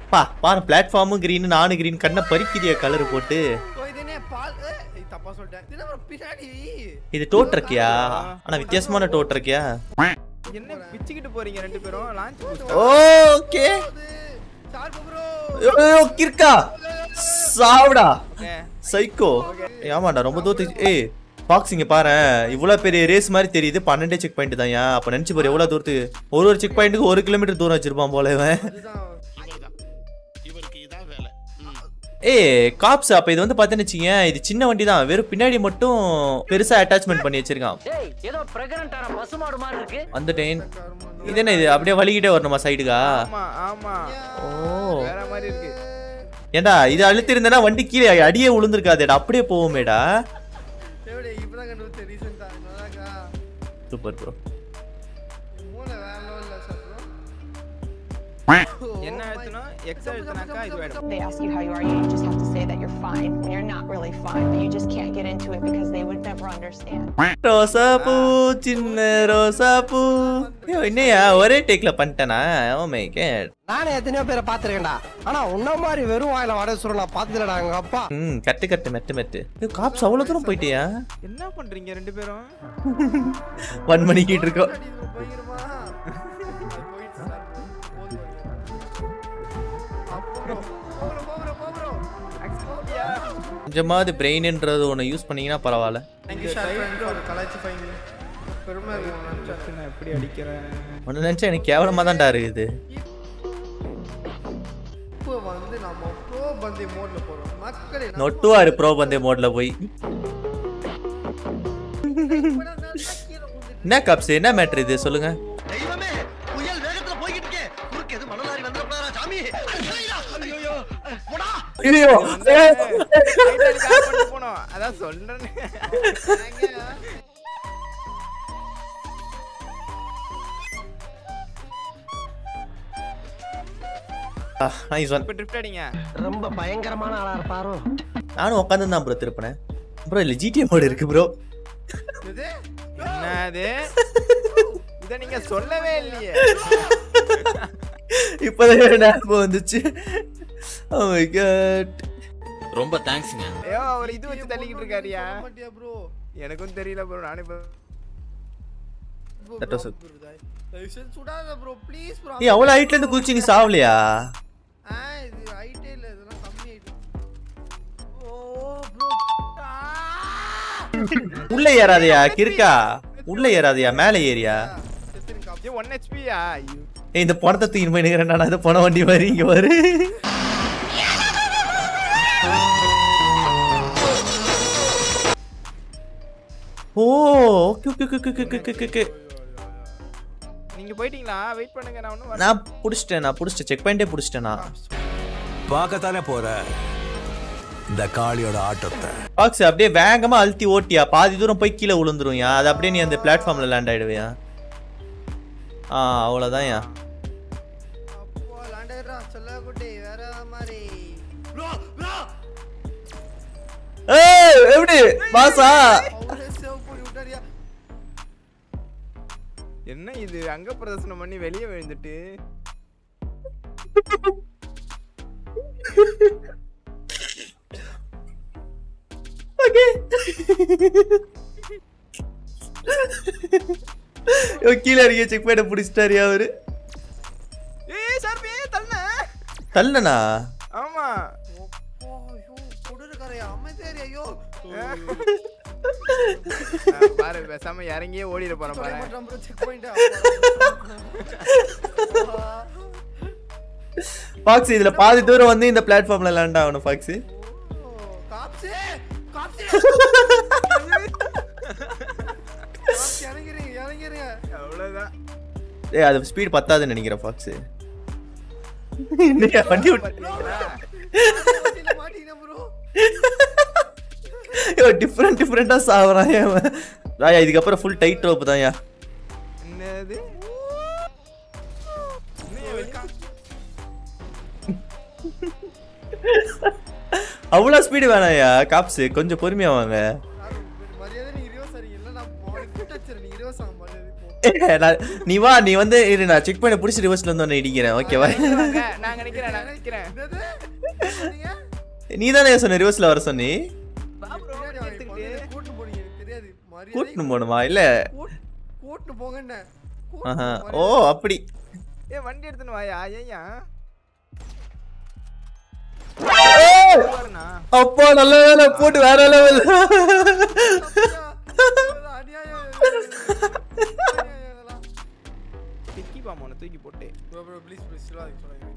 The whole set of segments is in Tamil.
பா பாரு பிளாட்ஃபார்மும் கிரீன் நானும் கிரீன் கண்ணை பறிக்குதியா கலர் போட்டு ஓ, இது என்ன பால் ஏய், தப்பா சொல்லிட்டேன் இது என்ன பின்னாடி இது டோ ட்ரக்கியா ஆனா வித்தியாசமான டோ ட்ரக்கியா என்ன பிச்சுக்கிட்டு போறீங்க ரெண்டு பேரும் லான்ச் ஓகே அது சார்பு ப்ரோ கிர்கா சாவுடா சைக்கோ ஆமாண்டா ரொம்ப தூரத்துக்கு ஏய் பாக்ஸ் இங்க பாரு இவ்வளவு பெரிய ரேஸ் மாதிரி தெரியுது பன்னெண்டே செக் பாயிண்ட் தான் ஏன் அப்ப நினைச்சு பாரு எவ்வளவு தூரத்துக்கு ஒரு ஒரு செக் பாயிண்ட்டுக்கு ஒரு கிலோமீட்டர் தூரம் வச்சிருப்பான் போல இவன் இதுதான் இவருக்கு இதான் வேலை ம். ஏய் காப்ஸ் அப்ப இது வந்து பார்த்தேன்னு வச்சுங்க இது சின்ன வண்டி தான் வெறும் பின்னாடி மட்டும் பெருசா அட்டாச்மெண்ட் பண்ணி வச்சிருக்கான் டேய் ஏதோ பிரெக்னன்ட் ஆன பசுமாடு மாதிரி இருக்கு வந்துட்டேன் இது என்ன இது அப்படியே வலிக்கிட்டே வரணுமா சைடுக்கா ஆமா ஆமா ஓ வேற மாதிரி இருக்கு ஏண்டா இது அழுத்திருந்தேன்னா வண்டி கீழே அடியே விழுந்திருக்காதேடா அப்படியே போவோமேடா எப்படி இப்பதான் கண்டுபிடிச்ச ரீசெண்டா நல்லாக்கா சூப்பர் ப்ரோ மூளை வேற லெவல்ல சார் ப்ரோ என்ன அழுத்தணும் எக்ஸ் அழுத்தினாக்கா இது ஆயிடும் They ask you how you are, you just have to say that you're fine when you're not really fine, but you just can't get into it because they would never understand. ரோசா பூ சின்ன ரோசா பூ ஐயோ, என்னையா ஒரே டேக்ல பண்ணிட்டேனா ஓ மை கேட் நானே எத்தனையோ பேரை பாத்துருக்கேன்டா ஆனா உன்ன மாதிரி வெறும் வாயில வடை சுருள் நான் பார்த்ததுலடா எங்க அப்பா ம் கட்டு கட்டு மெட்டு மெட்டு இது காப்ஸ் அவ்வளவு தூரம் போயிட்டியா என்ன பண்றீங்க ரெண்டு பேரும் ஒன் மணிக்கிட்டு இருக்கோம் அடி இது பயங்கரமா அது போயிடுச்சு சார் போதும் அப்போ ப்ரோ போகிறோம் போகிறோம் போகிறோம் கொஞ்சமாவது பிரெயின்ன்றது ஒன்று யூஸ் பண்ணீங்கன்னா பரவாயில்ல தேங்க்யூ ஷார் ஃபார் கலாச்சி ஃபைன் பெருமை இருக்கு நினச்சேன் நான் எப்படி அடிக்கிறேன் ஒன்று நினச்சா எனக்கு கேவலமாக தான்டா இருக்குது இப்போ வந்து நம்ம ப்ரோ பந்தே மோட்ல போறோம் மக்களே நம்ம நொட்டுவாரு ப்ரோ பந்தே மோட்ல போய் இப்பதான் நல்லா கீழே விழுந்துட்டு என்ன காப்ஸ் என்ன மேட்ரு இது சொல்லுங்க தெய்வமே புயல் வேகத்துல போய்கிட்டு இருக்கே குறுக்கு எது மணலாரி வந்துடக்கூடாதா சாமி ஐயோ போடா ஐயோ போனோம் அதான் சொல்றேன் இருக்காங்க. நைஸ் ஒன் இப்ப ட்ரிஃப்ட் அடிங்க ரொம்ப பயங்கரமான ஆளா இருப்பாரோ நானும் உட்காந்து தான் ப்ரோ திருப்பினேன் ப்ரோ இல்லை ஜிடிஏ மோடு இருக்கு ப்ரோ இது என்னது இத நீங்க சொல்லவே இல்லையே இப்போதான் ஞாபகம் வந்துச்சு ஓ மை காட் ரொம்ப தேங்க்ஸ்ங்க ஐயோ அவர் இது வச்சு தள்ளிக்கிட்டு இருக்காருயா மாட்டியா ப்ரோ எனக்கும் தெரியல ப்ரோ நானே இப்ப That was a- தயவு செஞ்சு சுடாத ப்ரோ ப்ளீஸ் ப்ரோ ஏய் அவ்வளோ ஹைட்ல இருந்து குதிச்சு நீ சாவலையா ஆ இது ஹைட்டே இல்ல இதெல்லாம் கம்மி ஹைட் ஓ ப்ரோ உள்ள ஏறாதயா கிறுக்கா உள்ள ஏறாதயா மேலே ஏறியா செத்துருங்க காப்பி இது ஒன் ஹெச்பியா ஐயோ ஏய் இந்த பணத்தை தூக்கி போய் நிற்கிறேன் நான் அது பண வண்டி மாதிரி இங்க வரு oh okay okay okay okay okay okay okay நீங்க போயிட்டீங்களா வெயிட் பண்ணுங்க நான் ஒன்னும் நான் புடிச்சிட்டேன் நான் புடிச்சிட்டேன் செக் பாயிண்டே புடிச்சிட்டேன் நான் பார்க்கத்தானே போற இந்த காளியோட ஆட்டத்தை பாக்ஸ் அப்படியே வேகமா அழுத்தி ஓட்டியா பாதி தூரம் போய் கீழே விழுந்துரும்யா அது அப்படியே நீ அந்த பிளாட்ஃபார்ம்ல லேண்ட் ஆயிடுவியா ஆ அவ்வளோதான்யா அப்போ லாண்டரா சொல்ல குட்டி வேற மாதிரி ப்ரோ ப்ரோ ஏய் எப்படி பாசா அவரே சேவ் பண்ணி விட்டாரியா என்ன இது அங்க பிரதர்சனம் பண்ணி வெளியே விழுந்துட்டு ஓகே கீழே இருக்க செக் பாயிண்ட புடிச்சிட்டாரியா அவரு ஏய் சார் ஏ தள்ளன தள்ளனா ஆமா ஓ ஐயோ கொடுறக்கறையா அமைதியாரி ஐயோ நான் பாரு பேசாம இறங்கியே ஓடிட போறேன் பாரு மாட்டான் ப்ரோ செக் பாயிண்ட் பாக்ஸ் இதுல பாதி தூரம் வந்து இந்த பிளாட்ஃபார்ம்ல லேண்ட் ஆகணும் பாக்ஸ் காப்ஸே காப்ஸே இறங்கிறீங்க இறங்கிறீங்க அவ்வளவுதான் ஏய் அது ஸ்பீட் பத்தாதுன்னு நினைக்கிறேன் பாக்ஸ் என்னையா வண்டி விட்டு பாத்தீங்களா வண்டியில மாட்டீங்கன்னா ப்ரோ டிஃப்ரெண்ட் டிஃப்ரெண்டா சாவறான் ஏன் ராயா இதுக்கப்புறம் ஃபுல் டைட் ரோப் தான்யா என்னது இன்னும் வெளியே- அவ்வளோ ஸ்பீடு வேணாயா காப்ஸ் கொஞ்சம் பொறுமையா வாங்க மரியாதை நீங்க இருபது சார் இல்ல நான் மார்னிங் கூட்ட வச்சிருக்கேன் நீங்க இருபது சாங்க மரியாதை இப்போ நான்- நீ வா நீ வந்து இரு நான் செக் பண்ணி பிடிச்சி ரிவர்ஸ்ல வந்து ஒன்று இடிக்கிறேன் ஓகேவா வாங்க, நான் நினைக்கிறேன் நான் நினைக்கிறேன் நீங்க நீ தானே சொன்ன ரிவர்ஸ்ல வர சொன்னி வா bro, பின்னாடி வாங்க, இப்ப எடுத்துக்கிட்டு. வந்து கூட்டிட்டு போனீங்க எனக்கு தெரியாது மரியாதை கூட்டின்னு போகணுமா இல்ல கூட்- கூட்டிட்டு போங்கன்னு ஆஹா. கூட்டிட்டு ஓ போங்க. அப்படி ஏய் வண்டி எடுத்துன்னு வாயா ஏய்யா அப்பா நல்ல வேலை போட்டு வேற லெவல் இதெல்லாம் அநியாயம் அநியாயம் இதெல்லாம். டிக்கி பாம்பு ஒன்று தூக்கி போட்டு bro, bro, please, please, சுடாதீங்க, சுடாதீங்க.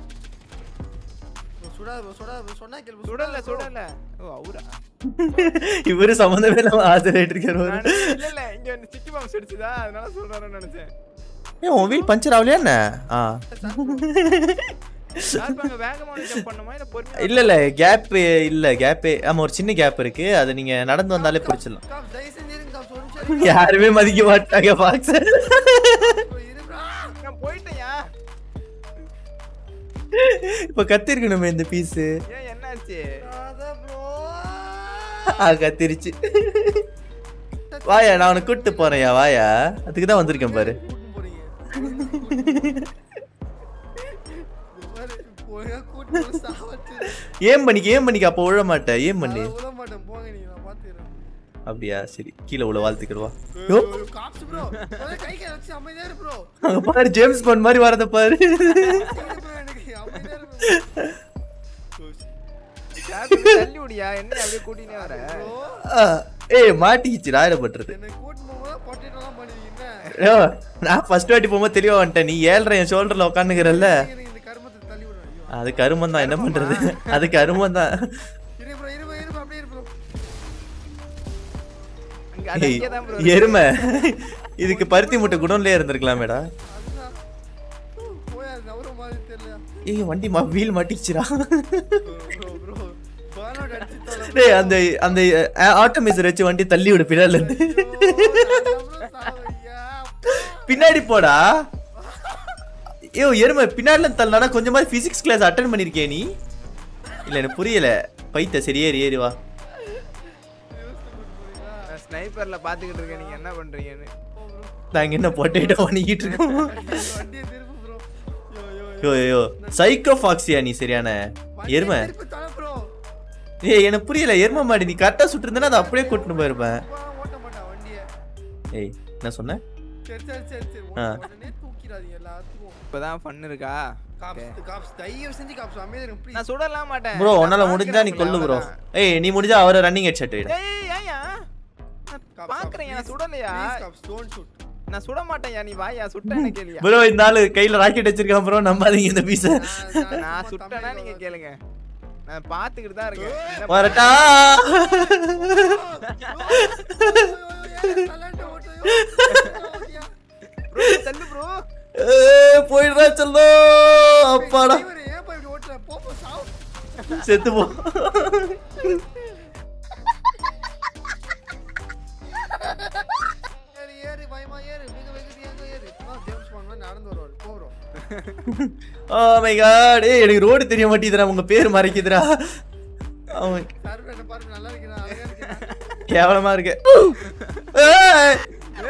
bro, சுடாத bro, சுடாத bro, சொன்னா கேளு bro, சுடல சுடாத bro. சுடல ஓ அவரா இவரு சம்மந்தமே இல்லாம ஆஜராயிட்டு இருக்காரு நானு- இல்ல இல்ல இங்க வந்து சிக்கி பாம்பு செடிச்சுதா அதனால சொல்றாருன்னு நினைச்சேன் ஏன் உன் வீல் பஞ்சர் ஆகலையா என்ன ஆ யாருப்பாங்க வேகமா ஜம்ப் பண்ணுமா இல்ல பொறுமையா இல்ல இல்ல கேப் இல்ல கேப்பே ஆமா ஒரு சின்ன கேப் இருக்கு அது நீங்க நடந்து வந்தாலே பிடிச்சிடலாம் காப், தயவு செஞ்சு இருங்க காப், ஒரு நிமிஷம் இருங்க. யாருமே மதிக்க மாட்டாங்க பாக்ஸ் bro, இரு bro. நான் போயிட்டேன்யா இப்ப கத்திருக்கணுமே இந்த பீஸ் ஏன் என்னாச்சு அதான் bro. ஆ கத்திருச்சு வாயா நான் உனக்கு கூட்டு போறேன்யா வாயா அதுக்கு தான் வந்திருக்கேன் பாரு கூட்டிட்டு போறீங்க. இந்த மாதிரி ஒழுங்கா கூட்டிட்டு போய் சாவடிச்சிரு. ஏன் பண்ணிக்க ஏன் பண்ணிக்க அப்போ விழ மாட்டேன் ஏன் பண்ணி நான் விட மாட்டேன், போங்க நீங்க, நான் பாத்துக்கிறேன். அப்படியா சரி கீழே உள்ள வாழ்த்துக்கிடுவா யோ ஐயோ, காப்ஸ் bro. முதல்ல கை கை வச்சு அமைதியா இரு bro. அங்க பாரு ஜேம்ஸ் பாண்ட் மாதிரி வரத பாரு சரி bro, எனக்கு அமைதியா இரு bro. கேப் தள்ளி விடியா என்ன அப்படியே கூட்டினே வர bro, ஆ, ஏய் மாட்டிக்கிச்சு ராயிடப்பட்டுறது என்னை கூட்டிட்டு போகும்போது potato எல்லாம் பண்ணுவீங்க என்ன? ஐயோ, நான் ஃபர்ஸ்ட் வாட்டி போகும்போது தெளிவா வந்துட்டேன் நீ ஏழ்ற என் ஷோல்டர்ல உட்காந்துக்கிறல்ல நீங்க இந்த கருமத்தை தள்ளி விடுறேன். ஐயோ. அது கருமம் தான் என்ன பண்றது அது கருமம் தான் இரு bro, இரு bro, இரு bro, அப்படியே இரு bro. அங்க அது அங்கே தான் ப்ரோ எருமை இதுக்கு பருத்தி முட்டை குடோன்லயே இருந்திருக்கலாமேடா அதுதான். போய் அது நவர மாதிரி தெரியலையா? ஏய் வண்டி மா வீல் மாட்டிச்சுடா bro, bro, bro. burnout அடிச்சு தொலை bro. டேய் அந்த அந்த ஆட்டோமேசர் வச்சு வண்டி தள்ளி விடு பின்னால இருந்து ஐயோ, நான் தான் bro சாவையா. பின்னாடி போடா ஐயோ எருமை பின்னாடில இருந்து தள்ளனா கொஞ்சமாவது பிசிக்ஸ் கிளாஸ் அட்டன் பண்ணிருக்கியா நீ இல்ல எனக்கு புரியல பைத்த சரி ஏறி ஏறி வா நான் ஸ்னைப்பர்ல பாத்துக்கிட்டு இருக்கேன் நீங்க என்ன பண்றீங்கன்னு நாங்க என்ன பொட்டேட்டோ பண்ணிக்கிட்டு இருக்கோம் வண்டியை திருப்பு bro. ஐயோ, ஐயோ, ஐயோ. யோ யோ சைக்கோ ஃபாக்ஸியா நீ சரியான வண்டியை எருமை திருப்பி தொலை bro. ஏய் எனக்கு புரியல எருமை மாடி நீ கரெக்டா சுட்டு அதை அப்படியே கூட்டிட்டு போயிருப்பேன் இப்ப ஓட்ட மாட்டான் வண்டியை. ஏய் என்ன சொன்ன சரி, சரி, சரி, சரி. ஆ. உடனே தூக்கிடாதீங்க எல்லாத்துக்கும். இப்பதான் ஃபன் இருக்கா காப்ஸ், Okay. காப்ஸ், தயவு செஞ்சு காப்ஸ், அமைதியா இருங்க, please. நான் சுடலாம் மாட்டேன் ப்ரோ நான் உன்னால முடிஞ்சா நீ பார்க்கிறேன் கொல்லு ப்ரோ அவ்வளவுதான். ஏய் நீ முடிஞ்சா அவரை ரன்னிங் ஹெட் ஷாட் விடு ஏய் ஏய்யா நான் காப்ஸ், பாக்குறேன் நான் please, சுடலையா please, காப்ஸ், don't shoot. நான் சுட மாட்டேன்யா நீ வாயா சுட்ட என்ன கேளியா ப்ரோ இந்த ஆளு கையில ராக்கெட் வச்சிருக்கான் ப்ரோ நம்பாதீங்க இந்த பீஸ நான் நான் நான் சும்மா சுட்டனா தமிழ்ல நீங்க வர- கேளுங்க நான் பாத்துக்கிட்டு தான் இருக்கேன் என்ன வரட்டா ப்ரோ தள்ளு ப்ரோ ஏய், போயிடுறா செல்லோ அப்பாடா செத்து போ ஓ மை காட் ஏய் எனக்கு ரோடு தெரிய மாட்டேங்குதுடா உங்க பேர் மறைக்குதுடா அவன் கேவலமா இருக்கு ஏய்.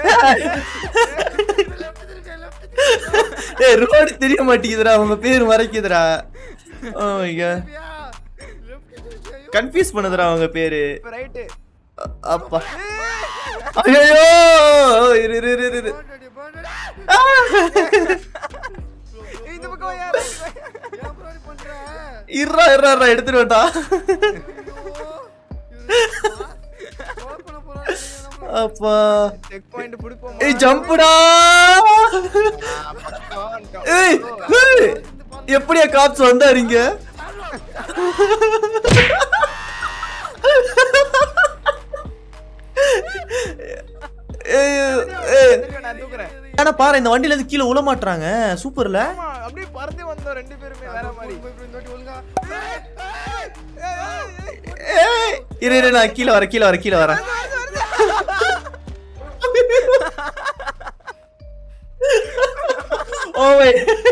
ஏய் ரோடு தெரிய மாட்டேங்குதுடா உங்க பேர் மறைக்குதுடா ஓ மை காட் கன்ஃபியூஸ் பண்ணுதுடா அவங்க பேரு இப்ப ரைட்டு அ- அப்பா ஐயோ இரு இரு இரு இரு ஆ! இந்த பக்கம் யாரு இருடா இருடா இருடா எடுத்துட்டு வந்தா அப்பா செக் பாயிண்ட் பிடிப்போம் ஏய் ஜம்புடா ஏய் ஏய், எப்படியா காப்ஸ் வந்தாருங்க ஏய் ஏய் நான் தூக்குறேன் ஆனா பாரு இந்த வண்டில இருந்து கீழே உள்ள மாட்றாங்க சூப்பர்ல ஆமா அப்படியே பறந்தே வந்தோம் ரெண்டு பேருமே வேற மாதிரி ஏய் இரு இரு நான் கீழே வரேன் கீழே வரேன் கீழே வரேன் ஓ வை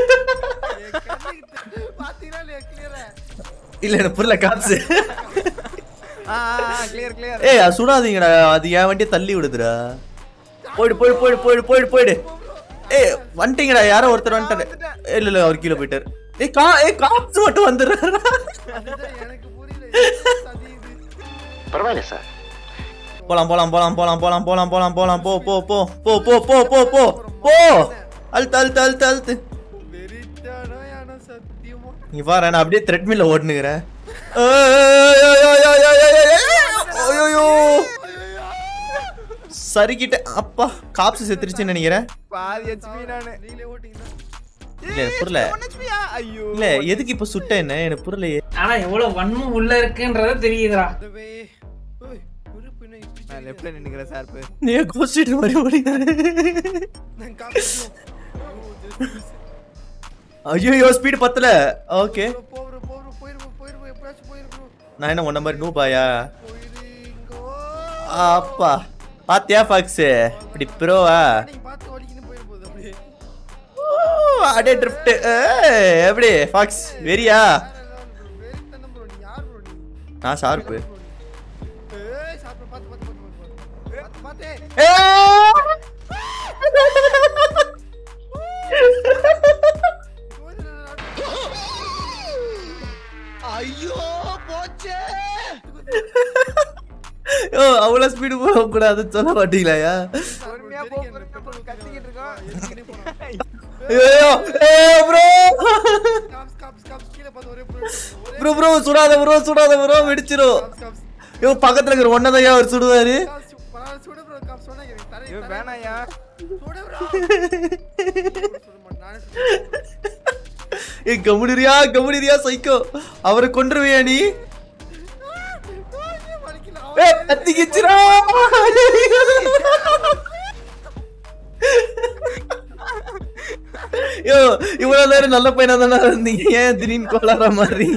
இல்ல எனக்கு புரியல காப்ஸ் ஆ கிளியர் கிளியர் ஏய் அது சுடாதீங்கடா அது என் வண்டியை தள்ளி விடுதுடா போயிடு போயிடு போயிடு போயிடு போயிடு போயிடு ஏய் வந்துட்டீங்கடா யாரோ ஒருத்தர் வந்துட்டாரு இல்ல இல்ல அவர் கீழே போயிட்டாரு ஏய் கா ஏய் காப்ஸ் மட்டும் வந்துடுறாரு அதுதான் எனக்கு புரியல என்ன சதி இது பரவாயில்ல சார் போலாம் போலாம் போலாம் போலாம் போலாம் போலாம் போலாம் போலாம் போ போ போ போ போ போ போ போ போ அழுத்து அழுத்து அழுத்து அழுத்து வெறித்தானா யானா சத்தியமா நீ பாரு நான் அப்படியே த்ரெட்மில்ல ஓடுனுக்கிறேன் ஐயோ சரிக்கிட்ட அப்பா காப்ஸ் செத்துருச்சுன்னு நினைக்கிறேன் பாதி ஹெச்பி நானு நீங்களே ஓட்டிங்கன்னா இல்ல எனக்கு புரியல ஹெச்பியா ஐயோ இல்ல எதுக்கு இப்ப சுட்ட என்ன எனக்கு புரியலையே ஆனா எவ்வளவு வன்மம் உள்ள இருக்குன்றத தெரியுதுடா அதுவே ஓய் உறுப்பு என்ன இப்படி நான் லெஃப்ட்ல நின்னுக்கிறேன் சார்ப்பு நீ கோஸ்ட் மாதிரி ஓடினாரு நான் காமிச்சோம் ஐயோ ஸ்பீடு பத்தல ஓகே போ ப்ரோ போ ப்ரோ போயிரு bro, போயிரு bro, எப்படியாச்சும் போயிரு bro. நான் என்ன உன்ன மாதிரி நூபாயா போயிரு இங்க ஓ. அப்பா பாத்தியா ஃபாக்ஸ் இப்படி ப்ரோவா நீங்க பார்த்து ஓடிக்கின்னு போயிரு போகுது அப்படியே அடே ட்ரிஃப்ட் எப்படி ஃபாக்ஸ் வெரியா வெறித்தனம் ப்ரோ நீ யார் ப்ரோ நீ நான் ஷார்ப்பு ஏய் சாப்பிட பார்த்து பார்த்து பார்த்து பார்த்து பார்த்து பார்த்து ஐயோ போச்சே ஓ அவ்வளோ ஸ்பீடு போக கூடாதுன்னு சொல்ல மாட்டீங்களாயா பொறுமையா போ பொறுமையா போ கத்திக்கிட்டு இருக்கோம் ஐயோ ஏ ப்ரோ காப்ஸ் காப்ஸ் காப்ஸ் கீழே பார்த்து ஒரே ப்ரோ ஒரே ப்ரோ ப்ரோ சுடாத ப்ரோ சுடாத ப்ரோ வெடிச்சிரும் காப்ஸ் காப்ஸ் ஐயோ பக்கத்துல இருக்கிற ஒன்னதையா அவர் சுடுவாரு காப்ஸ் பரவாயில்ல சுடு ப்ரோ காப்ஸ் சொன்னா எனக்கு தரை ஐயோ தரை வேணாயா சுடு ப்ரோ சுடு மாட்டேன் நானே சுடுறேன் ஏ கமுடிரியா கமுடிரியா சைக்கோ அவரை கொன்றுவியா நீ வலிக்கல ஏ கத்திக்கிச்சுரா ஐயோ இவ்வளவு நேரம் நல்ல பையனா தானே இருந்தீங்க ஏன் திடீர்னு கோளாற மாதிரி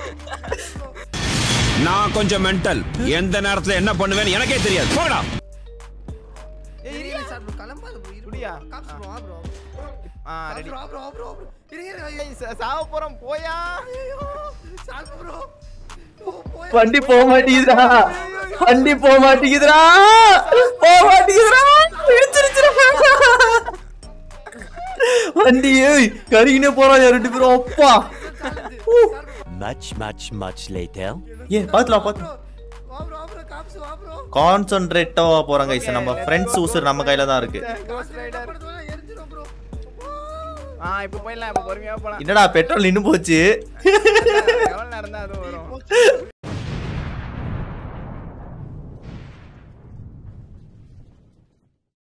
நான் கொஞ்சம் மென்டல் எந்த நேரத்துல என்ன பண்ணுவேன்னு எனக்கே தெரியாது போடா ஏய் இரு இல்ல சார் ப்ரோ கிளம்பாத ப்ரோ இரு அப்படியா? காப்ஸ் ப்ரோ ஆ ப்ரோ ஆ ரெடி ப்ரோ ப்ரோ ப்ரோ இரு இரு ஐயோ ஏய் சா- சாவ போறோம் போயா ஐயோ சாக்கு ப்ரோ ஓ போய் வண்டி போக மாட்டேங்குதுடா வண்டி போக மாட்டேங்குதுடா போக மாட்டேங்குதுடா இடிச்சிருச்சுடா வண்டி ஏய் கருகினே போறான் ரெண்டு பேரும் அப்பா Much, much, much later. ஏ பாத்துலாம் பாத்து வா ப்ரோ ப்ரோ காப்ஸ் வா ப்ரோ கான்சென்ட்ரேட்டா போறாங்க ஐசா நம்ம ஃப்ரெண்ட்ஸ் ஊசர் நம்ம கையில தான் இருக்கு கோஸ்ட் ரைடர் படுத்துவா எரிஞ்சிரும் ப்ரோ ஆ இப்போ போயிடலாம் இப்போ பொறுமையா போலாம் என்னடா பெட்ரோல் நின்னு போச்சு எவ்வளவு நேரம் தான் அதுவும் வரும்